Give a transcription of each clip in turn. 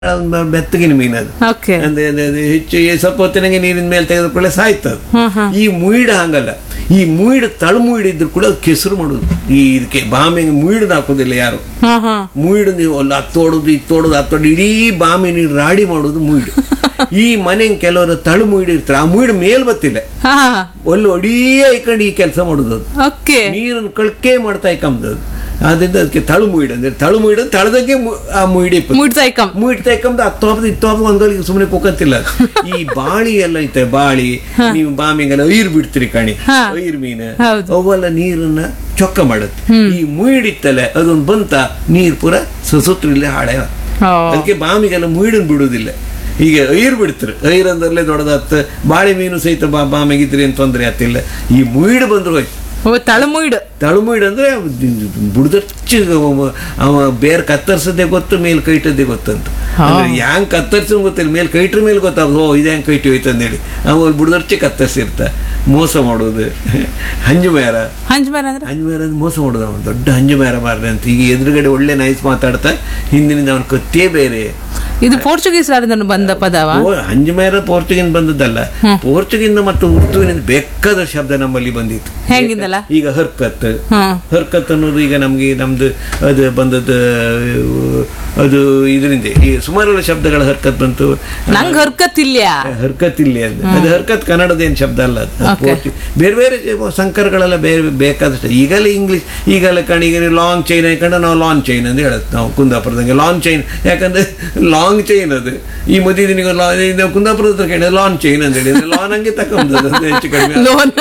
ಒಂದು ಬೆತ್ತಗಿನ ಮೀನು ಅದು ಓಕೆ ಅಂದ್ರೆ ಅದು- ಅದು ಹೆಚ್ಚು ಈ ಸ್ವಲ್ಪ ಹೊತ್ತಿನಾಗೆ ನೀರಿನ ಮೇಲೆ ತೆಗೆದುಕೊಳ್ಳೆ ಸಾಯ್ತದೆ ಈ ಮುಯಿಡ ಹಂಗಲ್ಲ ಈ ಮುಯಿಡ ತಳಮುಯಿಡ ಇದ್ರು ಕೂಡ ಅದು ಕೆಸರು ಮಾಡುದು ಈ ಇದಕ್ಕೆ ಬಾಂಬೆಗೆ ಮುಯಿಡದ ಹಾಕೋದಿಲ್ಲ ಯಾರು ಹಾ ಹಾ ಮುಯಿಡು ನೀವು ಅಲ್ಲಿ ಹತ್ತೋಡುದು ಇತ್ತೋಡುದು ಹತ್ತೋಡು ಇಡೀ ಬಾಂಬೆ ನೀರು ರಾಡಿ ಮಾಡೋದು ಮುಯಿಡು ಈ ಮನೆ ಕೆಲವರು ತಳು ಮುಯಿಡು ಇರ್ತಾರೆ ಆ ಮುಯಿಡು ಮೇಲ್ ಬತ್ತಿಲ್ಲ ಹಾ ಒಳ್ಳೆ ಒಡಿಯೇ ಇಕೊಂಡು ಈ ಕೆಲಸ ಮಾಡುದು ಅದು ಓಕೆ ನೀರನ್ನು ಕಳ್ಕೆ ಮಾಡ್ತಾ ಇಕ್ಕಂಬದು ಅದರಿಂದ ಅದಕ್ಕೆ ತಳು ಮುಯಿಡು ಅಂದ್ರೆ ತಳು ಮುಯಿಡು ತಳದಂಗೆ ಮು- ಆ ಮುಯಿಡಿ ಇಪ್ಪತ್ತು ಮುಡ್ಸೈಕಂ ಮುಯಿಟ್ ತೈಕಂಬ ಹತ್ತು ಹಬ್ಬದ ಇತ್ತು ಹಬ್ಬದ ಒಂದೊಳಗೆ ಸುಮ್ಮನೆ ಕೂಕಂತಿಲ್ಲ ಈ ಬಾಳಿ ಎಲ್ಲ ಐತೆ ಬಾಳಿ ನೀವು ಬಾಮಿಗೆಲ್ಲ ಐರ್ ಬಿಡ್ತೀರಿ ಕಣಿ ಹಾ. ಐರ್ ಮೀನು ಹೌದು. ಅವೆಲ್ಲ ನೀರನ್ನ ಚೊಕ್ಕ ಮಾಡುತ್ತೆ ಈ ಮುಯಿಡಿತ್ತಲ್ಲ ಅದೊಂದು ಬಂತ ನೀರ್ ಪೂರ ಸುಸುತ್ರಿಲ್ಲೇ ಹಾಳೆ ಓ. ಅದಕ್ಕೆ ಬಾಮಿಗೆಲ್ಲ ಮುಯಿಡನ್ ಬಿಡುವುದಿಲ್ಲ ಈಗ ಐರ್ ಬಿಡ್ತಾರೆ ಐರ್ ಅಂದ್ರಲ್ಲೇ ದೊಡ್ಡದಾಗ್ತ ಬಾಳೆ ಮೀನು ಸಹಿತ ಬಾ ಬಾಮಿಗಿದ್ರಿ ಅಂತ ತೊಂದ್ರೆ ಆತಿಲ್ಲ ಈ ಮುಯಿಡು ಬಂದ್ರು ಹೋಯ್ತು ಓ ತಳಮುಯ್ಡು ತಳುಮುಯಿಡ್ ಅಂದ್ರೆ ಬುಡದಚ್ಚ ಅವ ಬೇರೆ ಕತ್ತರ್ಸದೇ ಗೊತ್ತು ಮೇಲ್ ಕೈಟದ್ದೇ ಗೊತ್ತಂತ ಅಂದ್ರೆ ಹ್ಯಾಂಗ್ ಕತ್ತರ್ಸ ಗೊತ್ತಿಲ್ಲ ಮೇಲ್ ಕೈಟ್ರ ಮೇಲೆ ಗೊತ್ತಾಗ ಓ ಇದು ಹೆಂಗ್ ಕೈಟಿ ಹೋಯ್ತು ಅಂದೇಳಿ ಅವ ಬುಡದಚ್ಚೆ ಕತ್ತರಿಸಿರ್ತ ಮೋಸ ಮಾಡೋದು ಹಂಜು ಮೇರ ಹಂಚ್ಮೇರ ಅಂದ್ರೆ ಹಂಜು ಮೇರ ಅಂದ್ರೆ ಮೋಸ ಮಾಡೋದು ಅವನು ದೊಡ್ಡ ಹಂಜು ಮೇರ ಮಾರ್ರೆ ಅಂತ ಈಗ ಎದುರುಗಡೆ ಒಳ್ಳೆ ನೈಸ್ ಮಾತಾಡ್ತಾ ಹಿಂದಿನಿಂದ ಅವನ ಕತ್ತೇ ಬೇರೆ ಇದು ಪೋರ್ಚುಗೀಸ್ ರಾಜ್ಯದಿಂದ ಬಂದ ಪದವ ಓ, ಹಂಜುಮೇರ ಪೋರ್ಚುಗಿನ್ ಬಂದದ್ದಲ್ಲ ಪೋರ್ಚುಗಿಂದ ಮತ್ತು ಉರ್ದುವಿನಿಂದ ಬೇಕಾದ ಶಬ್ದ ನಮ್ಮಲ್ಲಿ ಬಂದಿತ್ತು ಹೆಂಗಿಂದಲ್ಲ ಈಗ ಹರ್ಕತ್ ಹ್ಮ್ ಹರ್ಕತ್ ಅನ್ನೋದು ಈಗ ನಮಗೆ ನಮ್ದು ಅದು ಬಂದದ್ದು ಅದು ಇದರಿಂದ ಈ ಸುಮಾರು ಶಬ್ದಗಳ ಹರ್ಕತ್ ಬಂತು ನಂಗ್ ಹರ್ಕತ್ತಿಲ್ಯ ಹರ್ಕತ್ ಇಲ್ಲಿ ಅಂತ ಅದು ಹರ್ಕತ್ ಕನ್ನಡದ ಏನು ಶಬ್ದ ಅಲ್ಲ ಅದು. ಅದು Okay. ಪೋರ್ಚು- ಬೇರೆ ಬೇರೆ ಜ- ಸಂಕರಗಳೆಲ್ಲ ಬೇರೆ ಬೇಕಾದಷ್ಟು ಈಗಲೇ ಇಂಗ್ಲಿಷ್ ಈಗಲೇ ಕಣಿಗೆ ಲಾಂಗ್ ಚೈನ್ ಹಾಕೊಂಡು ನಾವು ಲಾಂಗ್ ಚೈನ್ ಅಂತ ಹೇಳುತ್ತೆ ನಾವು ಕುಂದಾಪುರದಂಗೆ ಲಾಂಗ್ ಚೈನ್ ಯಾಕಂದ್ರೆ ಲಾಂಗ್ ಚೈನ್ ಅದು ಈ ಮದುವೆ ದಿನಿಗೆ ಲಾ- ಇದು ಕುಂದಾಪುರದ ಹತ್ರ ಕೇಳಿದ್ರೆ ಲಾಂಗ್ ಚೈನ್ ಅಂತ ಹೇಳಿ ಲಾನ್ ಹಂಗೆ ತಗೊಂಬಂದದ್ದು ಅದು ಹೆಚ್ಚು ಕಡಿಮೆ ಲೋನ್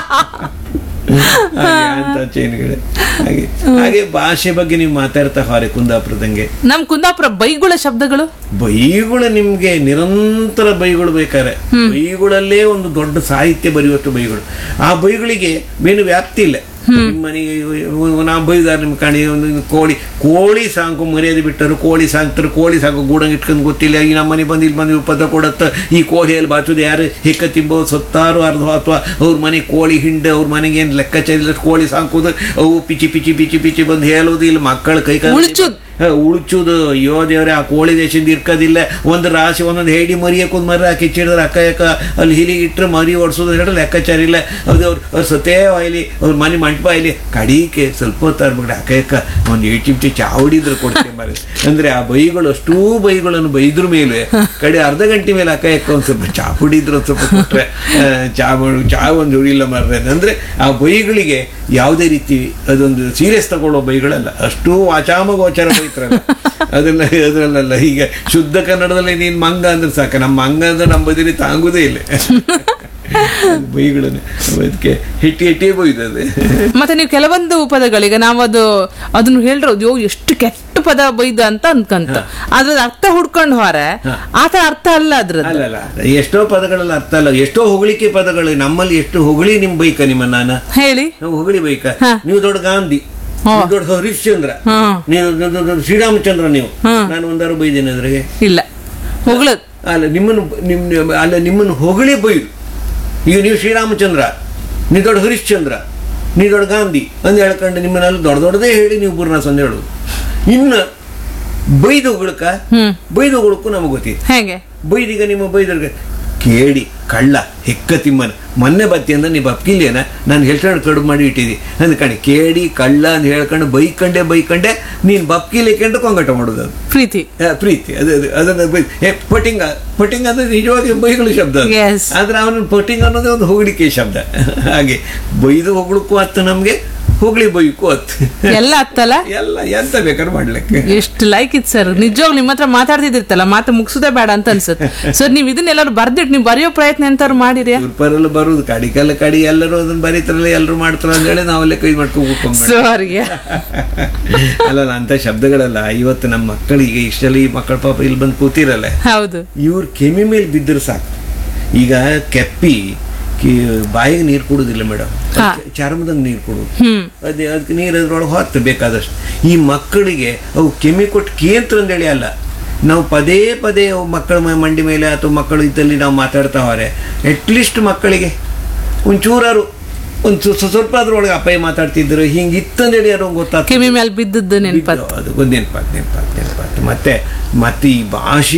ಹಾಗೆ ಅಂತ ಚೈನ್ಗಳು ಹಾಗೆ ಹಾಗೆ ಭಾಷೆ ಬಗ್ಗೆ ನೀವು ಮಾತಾಡ್ತಾ ಹಾರೆ ಕುಂದಾಪುರದಂಗೆ ನಮ್ ಕುಂದಾಪುರ ಬೈಗುಳ ಶಬ್ದಗಳು ಬೈಗಳು ನಿಮ್ಗೆ ನಿರಂತರ ಬೈಗಳು ಬೇಕಾರೆ ಬೈಗಳಲ್ಲೇ ಒಂದು ದೊಡ್ಡ ಸಾಹಿತ್ಯ ಬರೆಯುವಷ್ಟು ಬೈಗಳು ಆ ಬೈಗಳಿಗೆ ಏನು ವ್ಯಾಪ್ತಿ ಇಲ್ಲ ನಿಮ್ಮ ಮನೆಗೆ ನಾ ಬೈದಾರ ನಿಮ್ ಕಣಿ ಒಂದು ಕೋಳಿ ಕೋಳಿ ಸಾಂಕು ಮರ್ಯಾದೆ ಬಿಟ್ಟರು ಕೋಳಿ ಸಾಕ್ತಾರೆ ಕೋಳಿ ಸಾಕು ಗೂಡಂಗ್ ಇಟ್ಕೊಂಡು ಗೊತ್ತಿಲ್ಲ ಈ ನಮ್ಮ ಮನೆ ಬಂದು ಇಲ್ಲಿ ಬಂದು ಪದ ಕೊಡತ್ತ ಈ ಕೋಳಿಯಲ್ಲಿ ಬಾಚುದು ಯಾರು ಹೆಕ್ಕ ತಿಂಬೋ ಸತ್ತಾರು ಅರ್ಧ ಅಥವಾ ಅವ್ರ ಮನೆ ಕೋಳಿ ಹಿಂಡೆ ಅವ್ರ ಮನೆಗೆ ಏನು ಲೆಕ್ಕಾಚಾರ ಇಲ್ಲ ಕೋಳಿ ಸಾಕೋದು ಅವು ಪಿಚಿ ಪಿಚಿ ಪಿಚಿ ಪಿಚಿ ಬಂದು ಹೇಳೋದು ಇಲ್ಲ ಮಕ್ಕಳು ಕೈ ಕಾಲು ಉಳ್ಚುದ್. ಹ, ಉಳ್ಚುದು ಅಯ್ಯೋ ದೇವ್ರೆ ಆ ಕೋಳಿ ದೇಶದಿಂದ ಇರ್ಕೋದಿಲ್ಲ ಒಂದು ರಾಶಿ ಒಂದೊಂದು ಹೇಡಿ ಮರಿಯಕ್ಕೆ ಒಂದು ಮರ ಹಾಕಿ ಚಿಡಿದ್ರೆ ಅಕ್ಕ ಯಾಕ ಅಲ್ಲಿ ಹಿಲಿಗೆ ಇಟ್ಟರೆ ಮರಿ ಓಡಿಸೋದು ಹೇಳಿ ಲೆಕ್ಕಾಚಾರ ಇಲ್ಲ ಅದು ಅವ್ರು ಅವ್ರು ಸತೇ ಆಯ್ಲಿ ಅವ್ರ ಮನೆ ಮಂಟಪ ಆಯ್ಲಿ ಕಡೀಕೆ ಸ್ವಲ್ಪ ಹೊತ್ತು ಆಡ್ಬಿಡ್ರಿ ಅಕ್ಕ ಯಾಕ ಒಂದು ಏಟ್ ಚಿಮ್ಟಿ ಚಾವಡಿದ್ರೆ ಕೊಡ್ತೇವೆ ಮರಿ ಅಂದ್ರೆ ಆ ಬೈಗಳು ಅಷ್ಟೂ ಬೈಗಳನ್ನು ಬೈದ್ರ ಮೇಲೆ ಕಡೆ ಅರ್ಧ ಗಂಟೆ ಮೇಲೆ ಅಕ್ಕ ಯಾಕ ಒಂದು ಸ್ವಲ್ಪ ಚಾ ಕುಡಿದ್ರೆ ಒಂದು ಸ್ವಲ್ಪ ಕೊಟ್ರೆ ಆ, ಚಾ ಮಾಡು- ಚಾ ಒಂದು ಉಳಿಲ್ಲ ಮಾರ್ರೆ ಅಂದ್ರೆ ಆ ಬೈಗಳಿಗೆ ಯಾವುದೇ ರೀತಿ ಅದೊಂದು ಸೀರಿಯಸ್ ತಗೊಳ್ಳೋ ಬೈಗಳಲ್ಲ ಅಷ್ಟೂ ವಾಚಾಮಗೋಚರ ಬೈತ್ರಲ್ಲ ಅದನ್ನ ಅದರಲ್ಲ ಈಗ ಶುದ್ಧ ಕನ್ನಡದಲ್ಲಿ ನೀನ್ ಮಂಗ ಅಂದ್ರೆ ಸಾಕ ನಮ್ಮ ಮಂಗ ಅಂದ್ರೆ ನಮ್ಮ ಬದಿಲಿ ತಾಂಗುದೇ ಇಲ್ಲ ಬೈಗಳನ್ನ ಅದಕ್ಕೆ ಹಿಟ್ಟಿ ಹಿಟ್ಟಿ ಬೈದದೆ ಮತ್ತೆ ನೀವು ಕೆಲವೊಂದು ಪದಗಳಿಗೆ ನಾವು ಅದು ಅದನ್ನ ಹೇಳ್ರೋದು ಯೋ ಎಷ್ಟು ಕೆಟ್ಟ ಪದ ಬೈದ ಅಂತ ಅನ್ಕಂತ ಅದ್ರ ಅರ್ಥ ಹುಡ್ಕೊಂಡು ಹೊರ ಆತ ಅರ್ಥ ಅಲ್ಲ ಅದ್ರದ್ದು ಅಲ್ಲಲ್ಲ ಎಷ್ಟೋ ಪದಗಳೆಲ್ಲ ಅರ್ಥ ಅಲ್ಲ ಎಷ್ಟೋ ಹೊಗಳಿಕೆ ಪದಗಳು ನಮ್ಮಲ್ಲಿ ಎಷ್ಟು ಹೊಗಳಿ ನಿಮ್ ಬೈಕ ನಿಮ್ಮ ನಾನ ಹೇಳಿ ನಾವು ಹೊಗಳಿ ಬೈಕ ನೀವು ದೊಡ್ಡ ಗಾಂಧಿ ನೀವು ದೊಡ್ಡ ಹರಿಶ್ಚಂದ್ರ ಹ್ಮ್ ನೀವು ದೊಡ್ಡ ದೊಡ್ಡ ಶ್ರೀರಾಮಚಂದ್ರ ನೀವು ನಾನು ಒಂದಾರು ಬೈದೇನೆ ಅದ್ರಾಗೆ ಇಲ್ಲ ಹೊಗಳದ್ ಅಲ್ಲ ನಿಮ್ಮನ್ನು ನಿಮ್ ಅಲ್ಲ ನಿಮ್ಮನ್ನು ಹೊಗಳಿ ಬೈದು ಈಗ ನೀವು ಶ್ರೀರಾಮಚಂದ್ರ ನೀ ದೊಡ್ಡ ಹರಿಶ್ಚಂದ್ರ ನೀ ದೊಡ್ಡ ಗಾಂಧಿ ಅಂತ ಹೇಳ್ಕೊಂಡು ನಿಮ್ಮನ್ನೆಲ್ಲ ದೊಡ್ಡ ದೊಡ್ಡದೇ ಹೇಳಿ ನೀವು ಬುರ್ನಾಸ್ ಅಂತ ಹೇಳೋದು ಇನ್ನು ಬೈದು ಹೊಗಳಕ ಹ್ಮ್ ಬೈದು ಹೊಗಳಕ್ಕೂ ನಮಗೆ ಗೊತ್ತಿದೆ ಹೇಗೆ ಬೈದೀಗ ನಿಮ್ಮ ಬೈದರ್ಗೆ ಕೇಳಿ ಕಳ್ಳ ಹೆಕ್ಕ ತಿಮ್ಮನ ಮೊನ್ನೆ ಬತ್ತಿ ಅಂದ್ರೆ ನೀವು ಬಪ್ಕಿಲ್ಲೇನ ನಾನು ಹೇಳ್ಕೊಂಡು ಕಡುಬು ಮಾಡಿ ಇಟ್ಟಿದ್ದಿ ಅಂದ್ಕಣಿ ಕೇಳಿ ಕಳ್ಳ ಅಂತ ಹೇಳ್ಕೊಂಡು ಬೈಕಂಡೆ ಬೈಕಂಡೆ ನೀನು ಬಪ್ಕಿಲಿಕೊಂಡು ಕೊಂಗಟ ಮಾಡೋದು ಅದು ಪ್ರೀತಿ ಆ, ಪ್ರೀತಿ ಅದು ಅದು ಅದನ್ನ ಬೈ ಏ ಪಟಿಂಗ ಪಟಿಂಗ ಅಂದ್ರೆ ನಿಜವಾಗಿ ಬೈಗಳು ಶಬ್ದ ಅದು. Yes. ಆದ್ರೆ ಅವನ ಪಟಿಂಗ್ ಅನ್ನೋದೇ ಒಂದು ಹೊಗಳಿಕೆ ಶಬ್ದ ಹಾಗೆ ಬೈದು ಹೊಗಳಕ್ಕೂ ಹತ್ತು ನಮ್ಗೆ ಹೊಗಳಿ ಬೈಕು ಹತ್ತು ಎಲ್ಲ ಅತ್ತಲ್ಲ ಎಲ್ಲ ಎಂತ ಬೇಕಾದ್ರೂ ಮಾಡ್ಲಿಕ್ಕೆ ಎಷ್ಟು ಲೈಕ್ ಇತ್ತು ಸರ್ ನಿಜವಾಗ್ ನಿಮ್ಮ ಹತ್ರ ಮಾತಾಡ್ತಿದ್ದಿರ್ತಲ್ಲ ಮಾತು ಮುಗಿಸೋದೇ ಬೇಡ ಅಂತ ಅನ್ಸುತ್ತೆ ಸರ್ ನೀವು ಇದನ್ನೆಲ್ಲರೂ ಬರ್ದಿಟ್ಟು ನೀವು ಬರೆಯೋ ಪ್ರಯತ್ನ ಎಂತಾರು ಮಾಡಿರ್ಯಾ ಇವ್ರಪರೆಲ್ಲ ಬರುದು ಕಡಿ ಕಲ್ಲ ಕಡಿ ಎಲ್ಲರೂ ಅದನ್ನ ಬರೀತಾರಲ್ಲ ಎಲ್ಲರೂ ಮಾಡ್ತಾರ ಅಂತ ಹೇಳಿ ನಾವಲ್ಲೇ ಕೈ ಮಾಡ್ಕೊಂಡು ಕೂತ್ಕೊಂಡ್ ಸಾರಿ ಅಲ್ಲ ಅಂತ ಶಬ್ದಗಳಲ್ಲ ಇವತ್ತು ನಮ್ಮ ಮಕ್ಕಳಿಗೆ ಇಷ್ಟೆಲ್ಲ ಈ ಮಕ್ಕಳ ಪಾಪ ಇಲ್ಲಿ ಬಂದು ಕೂತಿರಲ್ಲ ಹೌದು ಇವ್ರ ಕೆಮ್ಮಿ ಮೇಲೆ ಬಿದ್ದರೆ ಸಾಕು ಈಗ ಕೆಪ್ಪಿ ಕಿ ಬಾಯಿಗೆ ನೀರು ಕೊಡುದಿಲ್ಲ ಮೇಡಮ್ ಹಾ. ಚರ್ಮದಂಗೆ ನೀರು ಕೊಡುದು ಹ್ಮ್ ಅದೇ ಅದಕ್ಕೆ ನೀರು ಅದ್ರೊಳಗೆ ಹೊತ್ತು ಬೇಕಾದಷ್ಟು ಈ ಮಕ್ಕಳಿಗೆ ಅವು ಕೆಮ್ಮಿ ಕೊಟ್ಟು ಕೇಂದ್ರ ಅಂದೇಳಿ ಅಲ್ಲ ನಾವು ಪದೇ ಪದೇ ಅವು ಮಕ್ಕಳ ಮ- ಮಂಡಿ ಮೇಲೆ ಅಥವಾ ಮಕ್ಕಳು ಇದ್ದಲ್ಲಿ ನಾವು ಮಾತಾಡ್ತಾ ಹೋರೆ ಅಟ್ಲೀಸ್ಟ್ ಮಕ್ಕಳಿಗೆ ಒಂಚೂರಾರು ಒಂದು ಸ್ವ- ಸ್ವಲ್ಪ ಅದ್ರೊಳಗೆ ಅಪಾಯ ಮಾತಾಡ್ತಿದ್ರು ಹಿಂಗೆ ಇತ್ತಂದೇಳಿ ಯಾರೋ ಗೊತ್ತಾಗ್ತದೆ ಕಿವಿ ಮೇಲೆ ಬಿದ್ದದ್ದು ನೆನಪತ್ ಅದು ನೆನಪಾತ್ ನೆನಪಾತ್ ನೆನಪಾತ್ ಮತ್ತೆ ಮತ್ತೆ ಈ ಭಾಷೆ